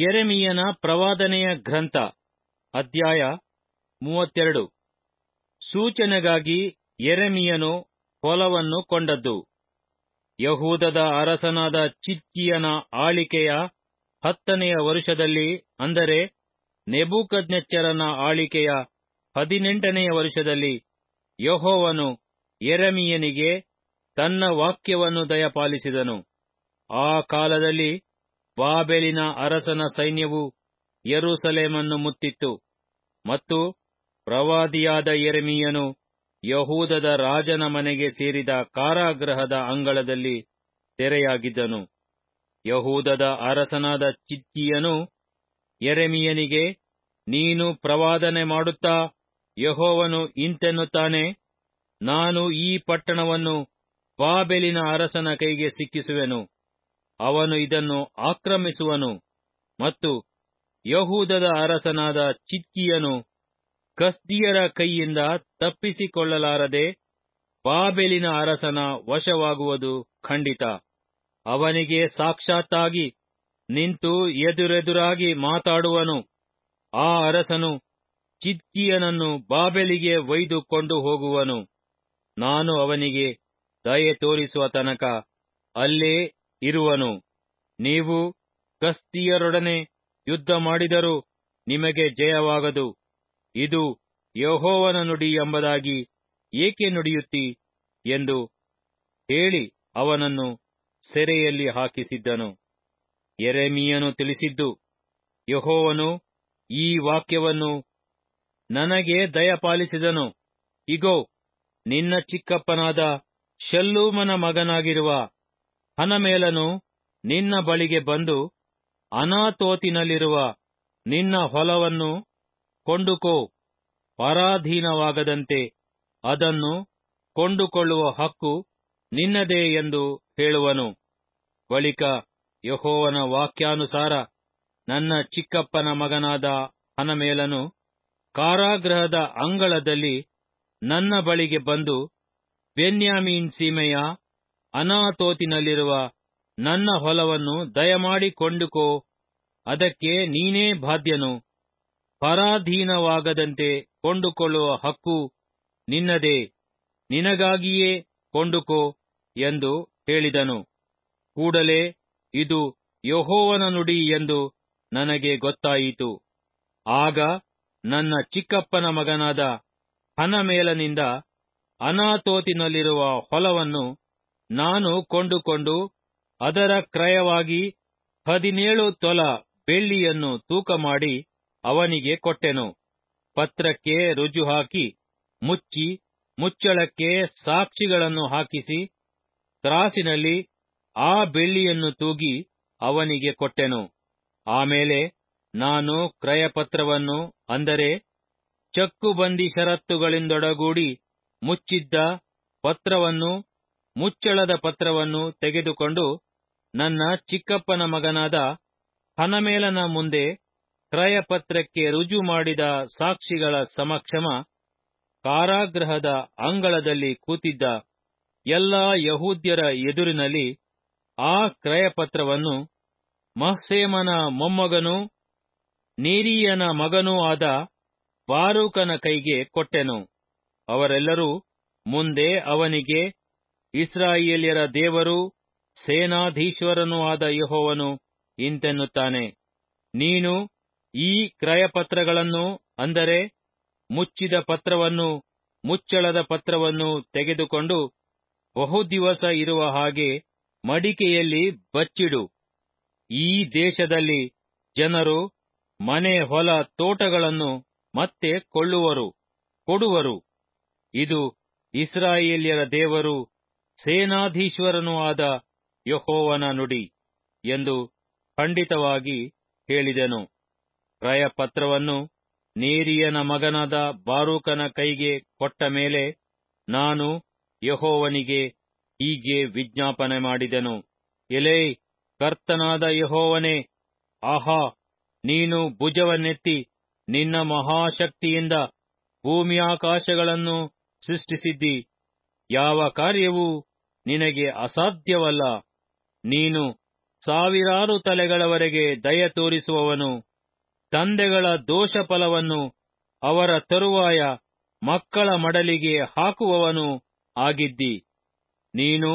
ಯೆರೆಮೀಯನ ಪ್ರವಾದನೆಯ ಗ್ರಂಥ ಅಧ್ಯಾಯ ಮೂವತ್ತೆರಡು ಸೂಚನೆಗಾಗಿ ಯೆರೆಮೀಯನು ಹೊಲವನ್ನು ಕೊಂಡದ್ದು ಯಹೂದದ ಅರಸನಾದ ಚಿದ್ಕೀಯನ ಆಳಿಕೆಯ ಹತ್ತನೆಯ ವರುಷದಲ್ಲಿ ಅಂದರೆ ನೆಬೂಕದ್ನೆಚ್ಚರನ ಆಳಿಕೆಯ ಹದಿನೆಂಟನೆಯ ವರುಷದಲ್ಲಿ ಯೆಹೋವನು ಯೆರೆಮೀಯನಿಗೆ ತನ್ನ ವಾಕ್ಯವನ್ನು ದಯಪಾಲಿಸಿದನು ಆ ಕಾಲದಲ್ಲಿ ಬಾಬೆಲಿನ ಅರಸನ ಸೈನ್ಯವು ಯೆರೂಸಲೇಮನ್ನು ಮುತ್ತಿತ್ತು ಮತ್ತು ಪ್ರವಾದಿಯಾದ ಯೆರೆಮೀಯನು ಯಹೂದದ ರಾಜನ ಮನೆಗೆ ಸೇರಿದ ಕಾರಾಗೃಹದ ಅಂಗಳದಲ್ಲಿ ಸೆರೆಯಾಗಿದ್ದನು ಯಹೂದದ ಅರಸನಾದ ಚಿದ್ಕೀಯನು ಯೆರೆಮೀಯನಿಗೆ ನೀನು ಪ್ರವಾದನೆ ಮಾಡುತ್ತಾ ಯೆಹೋವನು ಇಂತೆನ್ನುತ್ತಾನೆ ನಾನು ಈ ಪಟ್ಟಣವನ್ನು ಬಾಬೆಲಿನ ಅರಸನ ಕೈಗೆ ಸಿಕ್ಕಿಸುವೆನು ಅವನು ಇದನ್ನು ಆಕ್ರಮಿಸುವನು ಮತ್ತು ಯಹೂದದ ಅರಸನಾದ ಚಿದ್ಕೀಯನು ಕಸ್ದೀಯರ ಕೈಯಿಂದ ತಪ್ಪಿಸಿಕೊಳ್ಳಲಾರದೆ ಬಾಬೆಲಿನ ಅರಸನ ವಶವಾಗುವುದು ಖಂಡಿತ ಅವನಿಗೆ ಸಾಕ್ಷಾತ್ತಾಗಿ ನಿಂತು ಎದುರೆದುರಾಗಿ ಮಾತಾಡುವನು ಆ ಅರಸನು ಚಿದ್ಕೀಯನನ್ನು ಬಾಬೆಲಿಗೆ ಒಯ್ದುಕೊಂಡು ಹೋಗುವನು ನಾನು ಅವನಿಗೆ ದಯೆ ತೋರಿಸುವ ತನಕ ಅಲ್ಲೇ ಇರುವನು ನೀವು ಕಸ್ದೀಯರೊಡನೆ ಯುದ್ಧ ಮಾಡಿದರೂ ನಿಮಗೆ ಜಯವಾಗದು ಇದು ಯೆಹೋವನ ನುಡಿ ಎಂಬುದಾಗಿ ಏಕೆ ನುಡಿಯುತ್ತಿ ಎಂದು ಹೇಳಿ ಅವನನ್ನು ಸೆರೆಯಲ್ಲಿ ಹಾಕಿಸಿದ್ದನು ಯೆರೆಮೀಯನು ತಿಳಿಸಿದ್ದು ಯೆಹೋವನು ಈ ವಾಕ್ಯವನ್ನು ನನಗೆ ದಯಪಾಲಿಸಿದನು ಇಗೋ ನಿನ್ನ ಚಿಕ್ಕಪ್ಪನಾದ ಶಲ್ಲೂಮನ ಮಗನಾಗಿರುವ ಹನಮೇಲನು ನಿನ್ನ ಬಳಿಗೆ ಬಂದು ಅನಾತೋತಿನಲ್ಲಿರುವ ನಿನ್ನ ಹೊಲವನ್ನು ಕೊಂಡುಕೋ ಪರಾಧೀನವಾಗದಂತೆ ಅದನ್ನು ಕೊಂಡುಕೊಳ್ಳುವ ಹಕ್ಕು ನಿನ್ನದೇ ಎಂದು ಹೇಳುವನು ಬಳಿಕ ಯಹೋವನ ವಾಕ್ಯಾನುಸಾರ ನನ್ನ ಚಿಕ್ಕಪ್ಪನ ಮಗನಾದ ಹನಮೇಲನು ಕಾರಾಗೃಹದ ಅಂಗಳದಲ್ಲಿ ನನ್ನ ಬಳಿಗೆ ಬಂದು ಬೆನ್ಯಾಮೀನ್ ಸೀಮೆಯ ಅನಾತೋತಿನಲ್ಲಿರುವ ನನ್ನ ಹೊಲವನ್ನು ದಯಮಾಡಿ ಕೊಂಡುಕೋ ಅದಕ್ಕೆ ನೀನೇ ಬಾಧ್ಯನು ಪರಾಧೀನವಾಗದಂತೆ ಕೊಂಡುಕೊಳ್ಳುವ ಹಕ್ಕು ನಿನ್ನದೇ ನಿನಗಾಗಿಯೇ ಕೊಂಡುಕೋ ಎಂದು ಹೇಳಿದನು ಕೂಡಲೇ ಇದು ಯಹೋವನ ನುಡಿ ಎಂದು ನನಗೆ ಗೊತ್ತಾಯಿತು ಆಗ ನನ್ನ ಚಿಕ್ಕಪ್ಪನ ಮಗನಾದ ಹನಮೇಲನಿಂದ ಅನಾತೋತಿನಲ್ಲಿರುವ ಹೊಲವನ್ನು ನಾನು ಕೊಂಡುಕೊಂಡು ಅದರ ಕ್ರಯವಾಗಿ ಹದಿನೇಳು ತೊಲ ಬೆಳ್ಳಿಯನ್ನು ತೂಕ ಮಾಡಿ ಅವನಿಗೆ ಕೊಟ್ಟೆನು ಪತ್ರಕ್ಕೆ ರುಜು ಹಾಕಿ ಮುಚ್ಚಿ ಮುಚ್ಚಳಕ್ಕೆ ಸಾಕ್ಷಿಗಳನ್ನು ಹಾಕಿಸಿ ತ್ರಾಸಿನಲ್ಲಿ ಆ ಬೆಳ್ಳಿಯನ್ನು ತೂಗಿ ಅವನಿಗೆ ಕೊಟ್ಟೆನು ಆಮೇಲೆ ನಾನು ಕ್ರಯಪತ್ರವನ್ನು ಅಂದರೆ ಚಕ್ಕುಬಂದಿ ಷರತ್ತುಗಳಿಂದೊಡಗೂಡಿ ಮುಚ್ಚಿದ್ದ ಪತ್ರವನ್ನು ಮುಚ್ಚಳದ ಪತ್ರವನ್ನು ತೆಗೆದುಕೊಂಡು ನನ್ನ ಚಿಕ್ಕಪ್ಪನ ಮಗನಾದ ಹನಮೇಲನ ಮುಂದೆ ಕ್ರಯಪತ್ರಕ್ಕೆ ರುಜು ಮಾಡಿದ ಸಾಕ್ಷಿಗಳ ಸಮಕ್ಷಮ ಕಾರಾಗೃಹದ ಅಂಗಳದಲ್ಲಿ ಕೂತಿದ್ದ ಎಲ್ಲಾ ಯಹೂದ್ಯರ ಎದುರಿನಲ್ಲಿ ಆ ಕ್ರಯಪತ್ರವನ್ನು ಮಹ್ಸೇಮನ ಮೊಮ್ಮಗನೂ ನೇರೀಯನ ಮಗನೂ ಆದ ಬಾರೂಕನ ಕೈಗೆ ಕೊಟ್ಟೆನು ಅವರೆಲ್ಲರೂ ಮುಂದೆ ಅವನಿಗೆ ಇಸ್ರಾಯೇಲ್ಯರ ದೇವರೂ ಸೇನಾಧೀಶ್ವರನೂ ಆದ ಯಹೋವನು ಇಂತೆನ್ನುತ್ತಾನೆ ನೀನು ಈ ಕ್ರಯಪತ್ರಗಳನ್ನು ಅಂದರೆ ಮುಚ್ಚಿದ ಪತ್ರವನ್ನು ಮುಚ್ಚಳದ ಪತ್ರವನ್ನು ತೆಗೆದುಕೊಂಡು ಬಹುದಿವಸ ಇರುವ ಹಾಗೆ ಮಡಿಕೆಯಲ್ಲಿ ಬಚ್ಚಿಡು ಈ ದೇಶದಲ್ಲಿ ಜನರು ಮನೆ ಹೊಲ ತೋಟಗಳನ್ನು ಮತ್ತೆ ಕೊಳ್ಳುವರು ಕೊಡುವರು ಇದು ಇಸ್ರಾಯೇಲ್ಯರ ದೇವರು ಸೇನಾಧೀಶ್ವರನೂ ಆದ ಯಹೋವನ ನುಡಿ ಎಂದು ಖಂಡಿತವಾಗಿ ಹೇಳಿದೆನು ಕ್ರಯಪತ್ರವನ್ನು ನೇರಿಯನ ಮಗನಾದ ಬಾರೂಕನ ಕೈಗೆ ಕೊಟ್ಟ ಮೇಲೆ ನಾನು ಯಹೋವನಿಗೆ ಹೀಗೆ ವಿಜ್ಞಾಪನೆ ಮಾಡಿದೆನು ಎಲೇ ಕರ್ತನಾದ ಯಹೋವನೇ ಆಹಾ ನೀನು ಭುಜವನ್ನೆತ್ತಿ ನಿನ್ನ ಮಹಾಶಕ್ತಿಯಿಂದ ಭೂಮಿಯಾಕಾಶಗಳನ್ನು ಸೃಷ್ಟಿಸಿದ್ದಿ ಯಾವ ಕಾರ್ಯವೂ ನಿನಗೆ ಅಸಾಧ್ಯವಲ್ಲ ನೀನು ಸಾವಿರಾರು ತಲೆಗಳವರೆಗೆ ದಯ ತೋರಿಸುವವನು ತಂದೆಗಳ ದೋಷ ಫಲವನ್ನು ಅವರ ತರುವಾಯ ಮಕ್ಕಳ ಮಡಲಿಗೆ ಹಾಕುವವನು ಆಗಿದ್ದಿ ನೀನು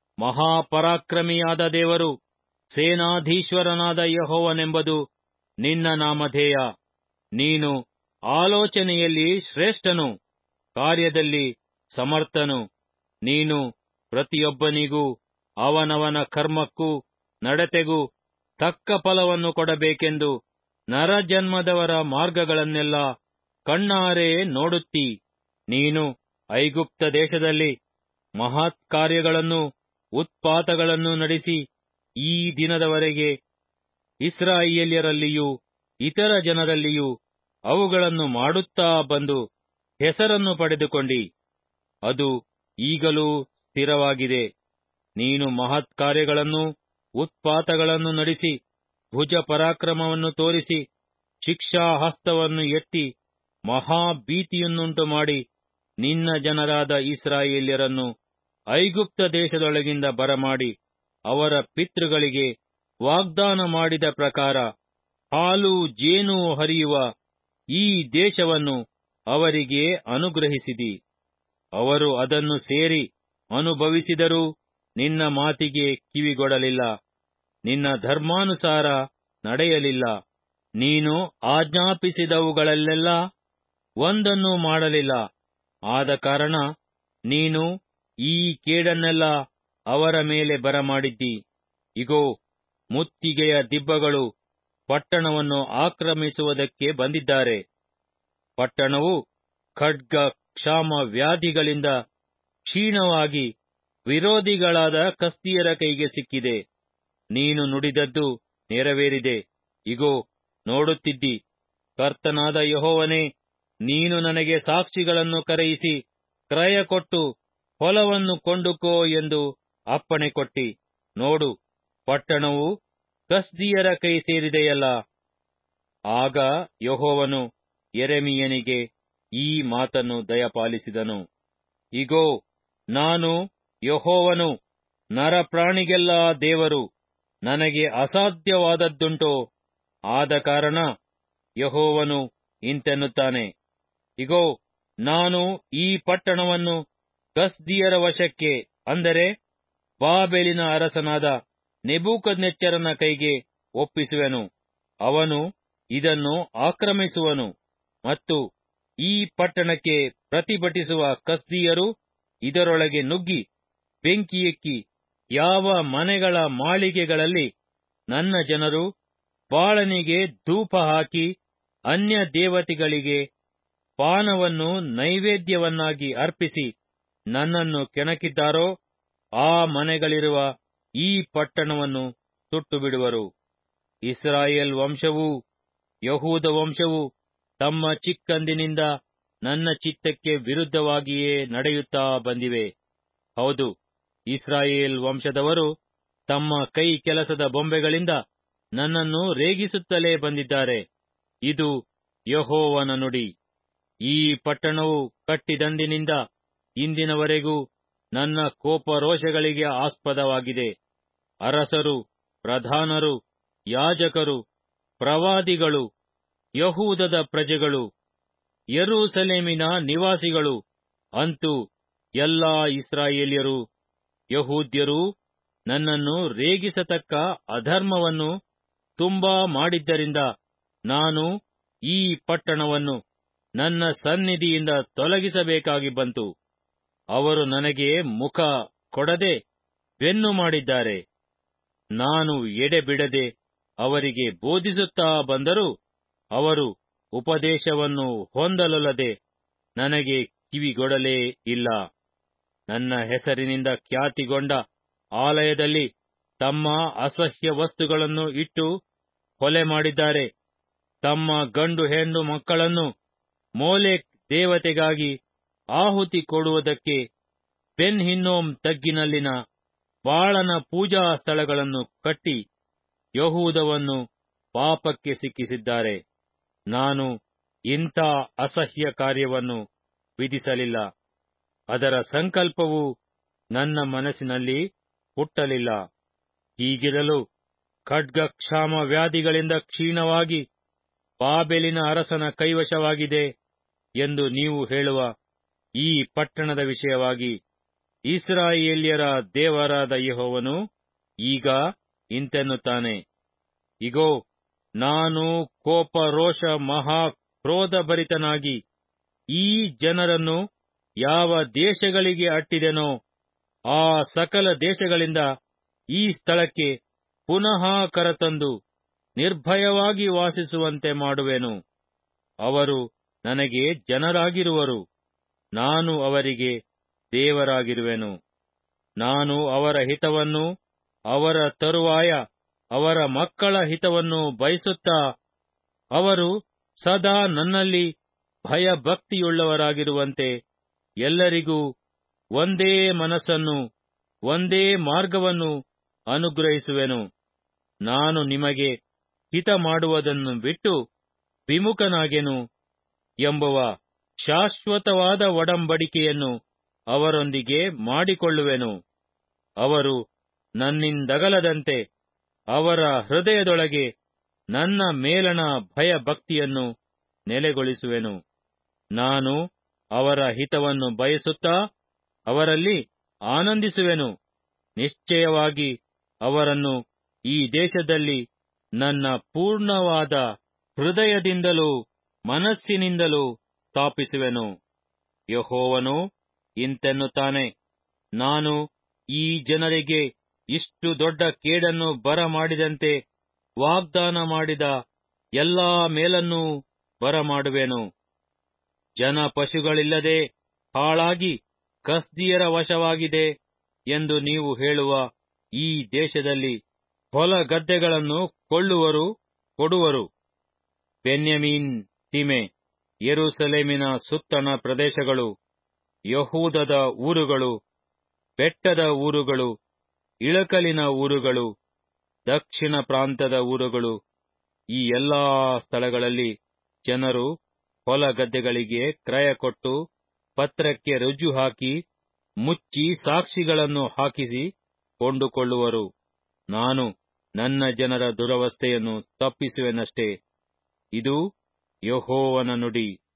ಮಹಾಪರಾಕ್ರಮಿಯಾದ ದೇವರು ಸೇನಾಧೀಶ್ವರನಾದ ಯಹೋವನೆಂಬುದು ನಿನ್ನ ನಾಮಧೇಯ ನೀನು ಆಲೋಚನೆಯಲ್ಲಿ ಶ್ರೇಷ್ಠನು ಕಾರ್ಯದಲ್ಲಿ ಸಮರ್ಥನು ನೀನು ಪ್ರತಿಯೊಬ್ಬನಿಗೂ ಅವನವನ ಕರ್ಮಕ್ಕೂ ನಡತೆಗೂ ತಕ್ಕ ಫಲವನ್ನು ಕೊಡಬೇಕೆಂದು ನರಜನ್ಮದವರ ಮಾರ್ಗಗಳನ್ನೆಲ್ಲ ಕಣ್ಣಾರೆ ನೋಡುತ್ತೀ ನೀನು ಐಗುಪ್ತ ದೇಶದಲ್ಲಿ ಮಹತ್ ಕಾರ್ಯಗಳನ್ನು ಉತ್ಪಾತಗಳನ್ನು ನಡೆಸಿ ಈ ದಿನದವರೆಗೆ ಇಸ್ರಾಯೇಲ್ಯರಲ್ಲಿಯೂ ಇತರ ಜನರಲ್ಲಿಯೂ ಅವುಗಳನ್ನು ಮಾಡುತ್ತಾ ಬಂದು ಹೆಸರನ್ನು ಪಡೆದುಕೊಂಡಿ ಅದು ಈಗಲೂ ಸ್ಥಿರವಾಗಿದೆ ನೀನು ಮಹತ್ ಕಾರ್ಯಗಳನ್ನು ಉತ್ಪಾತಗಳನ್ನು ನಡೆಸಿ ಭುಜ ಪರಾಕ್ರಮವನ್ನು ತೋರಿಸಿ ಶಿಕ್ಷಾಹಸ್ತವನ್ನು ಎತ್ತಿ ಮಹಾಭೀತಿಯನ್ನುಂಟು ಮಾಡಿ ನಿನ್ನ ಜನರಾದ ಇಸ್ರಾಯೇಲ್ಯರನ್ನು ಐಗುಪ್ತ ದೇಶದೊಳಗಿಂದ ಬರಮಾಡಿ ಅವರ ಪಿತೃಗಳಿಗೆ ವಾಗ್ದಾನ ಮಾಡಿದ ಪ್ರಕಾರ ಹಾಲು ಜೇನು ಹರಿಯುವ ಈ ದೇಶವನ್ನು ಅವರಿಗೆ ಅನುಗ್ರಹಿಸಿದಿ ಅವರು ಅದನ್ನು ಸೇರಿ ಅನುಭವಿಸಿದರೂ ನಿನ್ನ ಮಾತಿಗೆ ಕಿವಿಗೊಡಲಿಲ್ಲ ನಿನ್ನ ಧರ್ಮಾನುಸಾರ ನಡೆಯಲಿಲ್ಲ ನೀನು ಆಜ್ಞಾಪಿಸಿದವುಗಳಲ್ಲೆಲ್ಲ ಒಂದನ್ನೂ ಮಾಡಲಿಲ್ಲ ಆದ ಕಾರಣ ನೀನು ಈ ಕೇಡನ್ನೆಲ್ಲ ಅವರ ಮೇಲೆ ಬರಮಾಡಿದ್ದಿ ಇಗೋ ಮುತ್ತಿಗೆಯ ದಿಬ್ಬಗಳು ಪಟ್ಟಣವನ್ನು ಆಕ್ರಮಿಸುವುದಕ್ಕೆ ಬಂದಿದ್ದಾರೆ ಪಟ್ಟಣವು ಖಡ್ಗ ಕ್ಷಾಮ ವ್ಯಾಧಿಗಳಿಂದ ಕ್ಷೀಣವಾಗಿ ವಿರೋಧಿಗಳಾದ ಕಸ್ತಿಯರ ಕೈಗೆ ಸಿಕ್ಕಿದೆ ನೀನು ನುಡಿದದ್ದು ನೆರವೇರಿದೆ ಇಗೋ ನೋಡುತ್ತಿದ್ದಿ ಕರ್ತನಾದ ಯಹೋವನೇ ನೀನು ನನಗೆ ಸಾಕ್ಷಿಗಳನ್ನು ಕರೆಯಿಸಿ ಕ್ರಯ ಕೊಟ್ಟು ಹೊಲವನ್ನು ಕೊಂಡುಕೋ ಎಂದು ಅಪ್ಪಣೆ ಕೊಟ್ಟಿ ನೋಡು ಪಟ್ಟಣವು ಕಸ್ದಿಯರ ಕೈ ಸೇರಿದೆಯಲ್ಲ ಆಗ ಯಹೋವನು ಎರೆಮಿಯನಿಗೆ ಈ ಮಾತನ್ನು ದಯಪಾಲಿಸಿದನು ಇಗೋ ನಾನು ಯಹೋವನು ನರಪ್ರಾಣಿಗೆಲ್ಲ ದೇವರು ನನಗೆ ಅಸಾಧ್ಯವಾದದ್ದುಂಟೋ ಆದ ಕಾರಣ ಯಹೋವನು ಇಂತೆನ್ನುತ್ತಾನೆ ಇಗೋ ನಾನು ಈ ಪಟ್ಟಣವನ್ನು ಕಸ್ದಿಯರ ವಶಕ್ಕೆ ಅಂದರೆ ಬಾಬೆಲಿನ ಅರಸನಾದ ನೆಬೂಕದ್ನೆಚ್ಚರನ ಕೈಗೆ ಒಪ್ಪಿಸುವೆನು ಅವನು ಇದನ್ನು ಆಕ್ರಮಿಸುವನು ಮತ್ತು ಈ ಪಟ್ಟಣಕ್ಕೆ ಪ್ರತಿಭಟಿಸುವ ಕಸ್ದಿಯರು ಇದರೊಳಗೆ ನುಗ್ಗಿ ಬೆಂಕಿಯೆಕ್ಕಿ ಯಾವ ಮನೆಗಳ ಮಾಳಿಗೆಗಳಲ್ಲಿ ನನ್ನ ಜನರು ಬಾಳನಿಗೆ ಧೂಪ ಹಾಕಿ ಅನ್ಯ ದೇವತೆಗಳಿಗೆ ಪಾನವನ್ನು ನೈವೇದ್ಯವನ್ನಾಗಿ ಅರ್ಪಿಸಿ ನನ್ನನ್ನು ಕೆಣಕಿದ್ದಾರೋ ಆ ಮನೆಗಳಿರುವ ಈ ಪಟ್ಟಣವನ್ನು ಸುಟ್ಟು ಬಿಡುವರು ಇಸ್ರಾಯೇಲ್ ವಂಶವೂ ಯಹೂದ ವಂಶವೂ ತಮ್ಮ ಚಿಕ್ಕಂದಿನಿಂದ ನನ್ನ ಚಿತ್ತಕ್ಕೆ ವಿರುದ್ಧವಾಗಿಯೇ ನಡೆಯುತ್ತಾ ಬಂದಿವೆ ಹೌದು ಇಸ್ರಾಯೇಲ್ ವಂಶದವರು ತಮ್ಮ ಕೈ ಕೆಲಸದ ಬೊಂಬೆಗಳಿಂದ ನನ್ನನ್ನು ರೇಗಿಸುತ್ತಲೇ ಬಂದಿದ್ದಾರೆ ಇದು ಯಹೋವನ ನುಡಿ ಈ ಪಟ್ಟಣವು ಕಟ್ಟಿದಂದಿನಿಂದ ಇಂದಿನವರೆಗೂ ನನ್ನ ಕೋಪರೋಷಗಳಿಗೆ ಆಸ್ಪದವಾಗಿದೆ ಅರಸರು ಪ್ರಧಾನರು ಯಾಜಕರು ಪ್ರವಾದಿಗಳು ಯಹೂದದ ಪ್ರಜೆಗಳು ಯರೂಸಲೇಮಿನ ನಿವಾಸಿಗಳು ಅಂತೂ ಎಲ್ಲಾ ಇಸ್ರಾಯೇಲ್ಯರು ಯಹೂದ್ಯರೂ ನನ್ನನ್ನು ರೇಗಿಸತಕ್ಕ ಅಧರ್ಮವನ್ನು ತುಂಬಾ ಮಾಡಿದ್ದರಿಂದ ನಾನು ಈ ಪಟ್ಟಣವನ್ನು ನನ್ನ ಸನ್ನಿಧಿಯಿಂದ ತೊಲಗಿಸಬೇಕಾಗಿ ಬಂತು ಅವರು ನನಗೆ ಮುಖ ಕೊಡದೆ ಬೆನ್ನು ಮಾಡಿದ್ದಾರೆ ನಾನು ಎಡೆಬಿಡದೆ ಅವರಿಗೆ ಬೋಧಿಸುತ್ತಾ ಬಂದರೂ ಅವರು ಉಪದೇಶವನ್ನು ಹೊಂದಲೊಲ್ಲದೆ ನನಗೆ ಕಿವಿಗೊಡಲೇ ಇಲ್ಲ ನನ್ನ ಹೆಸರಿನಿಂದ ಖ್ಯಾತಿಗೊಂಡ ಆಲಯದಲ್ಲಿ ತಮ್ಮ ಅಸಹ್ಯ ವಸ್ತುಗಳನ್ನು ಇಟ್ಟು ಕೊಲೆ ಮಾಡಿದ್ದಾರೆ ತಮ್ಮ ಗಂಡು ಹೆಣ್ಣು ಮಕ್ಕಳನ್ನು ಮೋಲೆಕ್ ದೇವತೆಗಾಗಿ ಆಹುತಿ ಕೊಡುವುದಕ್ಕೆ ಬೆನ್ ಹಿನ್ನೋಮ್ ತಗ್ಗಿನಲ್ಲಿನ ಬಾಳನ ಪೂಜಾ ಸ್ಥಳಗಳನ್ನು ಕಟ್ಟಿ ಯಹೂದವನ್ನು ಪಾಪಕ್ಕೆ ಸಿಕ್ಕಿಸಿದ್ದಾರೆ ನಾನು ಇಂಥ ಅಸಹ್ಯ ಕಾರ್ಯವನ್ನು ವಿಧಿಸಲಿಲ್ಲ ಅದರ ಸಂಕಲ್ಪವು ನನ್ನ ಮನಸ್ಸಿನಲ್ಲಿ ಹುಟ್ಟಲಿಲ್ಲ ಹೀಗಿರಲು ಖಡ್ಗ ಕ್ಷಾಮ ವ್ಯಾಧಿಗಳಿಂದ ಕ್ಷೀಣವಾಗಿ ಬಾಬೆಲಿನ ಅರಸನ ಕೈವಶವಾಗಿದೆ ಎಂದು ನೀವು ಹೇಳುವ ಈ ಪಟ್ಟಣದ ವಿಷಯವಾಗಿ ಇಸ್ರಾಯೇಲ್ಯರ ದೇವರಾದ ಯೆಹೋವನು ಈಗ ಇಂತೆನ್ನುತ್ತಾನೆ ಇಗೋ ನಾನು ಕೋಪ ರೋಷ ಮಹಾ ಕ್ರೋಧಭರಿತನಾಗಿ ಈ ಜನರನ್ನು ಯಾವ ದೇಶಗಳಿಗೆ ಅಟ್ಟಿದೆನೋ ಆ ಸಕಲ ದೇಶಗಳಿಂದ ಈ ಸ್ಥಳಕ್ಕೆ ಪುನಃ ಕರತಂದು ನಿರ್ಭಯವಾಗಿ ವಾಸಿಸುವಂತೆ ಮಾಡುವೆನು ಅವರು ನನಗೆ ಜನರಾಗಿರುವರು ನಾನು ಅವರಿಗೆ ದೇವರಾಗಿರುವೆನು ನಾನು ಅವರ ಹಿತವನ್ನು ಅವರ ತರುವಾಯ ಅವರ ಮಕ್ಕಳ ಹಿತವನ್ನು ಬಯಸುತ್ತಾ ಅವರು ಸದಾ ನನ್ನಲ್ಲಿ ಭಯಭಕ್ತಿಯುಳ್ಳವರಾಗಿರುವಂತೆ ಎಲ್ಲರಿಗೂ ಒಂದೇ ಮನಸ್ಸನ್ನು ಒಂದೇ ಮಾರ್ಗವನ್ನು ಅನುಗ್ರಹಿಸುವೆನು ನಾನು ನಿಮಗೆ ಹಿತ ಮಾಡುವುದನ್ನು ಬಿಟ್ಟು ವಿಮುಖನಾಗೆನು ಎಂಬುವ ಶಾಶ್ವತವಾದ ಒಡಂಬಡಿಕೆಯನ್ನು ಅವರೊಂದಿಗೆ ಮಾಡಿಕೊಳ್ಳುವೆನು ಅವರು ನನ್ನಿಂದಗಲದಂತೆ ಅವರ ಹೃದಯದೊಳಗೆ ನನ್ನ ಮೇಲಣ ಭಯಭಕ್ತಿಯನ್ನು ನೆಲೆಗೊಳಿಸುವೆನು ನಾನು ಅವರ ಹಿತವನ್ನು ಬಯಸುತ್ತಾ ಅವರಲ್ಲಿ ಆನಂದಿಸುವೆನು ನಿಶ್ಚಯವಾಗಿ ಅವರನ್ನು ಈ ದೇಶದಲ್ಲಿ ನನ್ನ ಪೂರ್ಣವಾದ ಹೃದಯದಿಂದಲೂ ಮನಸ್ಸಿನಿಂದಲೂ ಸ್ಥಾಪಿಸುವೆನು ಯಹೋವನು ಇಂತೆನ್ನುತ್ತಾನೆ ನಾನು ಈ ಜನರಿಗೆ ಇಷ್ಟು ದೊಡ್ಡ ಕೇಡನ್ನು ಬರಮಾಡಿದಂತೆ ವಾಗ್ದಾನ ಮಾಡಿದ ಎಲ್ಲಾ ಮೇಲನ್ನೂ ಬರಮಾಡುವೆನು ಜನ ಪಶುಗಳಿಲ್ಲದೆ ಹಾಳಾಗಿ ಕಸ್ದಿಯರ ವಶವಾಗಿದೆ ಎಂದು ನೀವು ಹೇಳುವ ಈ ದೇಶದಲ್ಲಿ ಹೊಲ ಗದ್ದೆಗಳನ್ನು ಕೊಳ್ಳುವರು ಕೊಡುವರು ಬೆನ್ಯಮೀನ್ ಸೀಮೆ ಯೆರೂಸಲೇಮಿನ ಸುತ್ತಣ ಪ್ರದೇಶಗಳು ಯಹೂದದ ಊರುಗಳು ಬೆಟ್ಟದ ಊರುಗಳು ಇಳಕಲಿನ ಊರುಗಳು ದಕ್ಷಿಣ ಪ್ರಾಂತದ ಊರುಗಳು ಈ ಎಲ್ಲಾ ಸ್ಥಳಗಳಲ್ಲಿ ಜನರು ಹೊಲ ಗದ್ದೆಗಳಿಗೆ ಕ್ರಯ ಕೊಟ್ಟು ಪತ್ರಕ್ಕೆ ರುಜು ಹಾಕಿ ಮುಚ್ಚಿ ಸಾಕ್ಷಿಗಳನ್ನು ಹಾಕಿಸಿ ಕೊಂಡುಕೊಳ್ಳುವರು ನಾನು ನನ್ನ ಜನರ ದುರವಸ್ಥೆಯನ್ನು ತಪ್ಪಿಸುವೆನಷ್ಟೇ ಇದು ಯಹೋವನ ನುಡಿ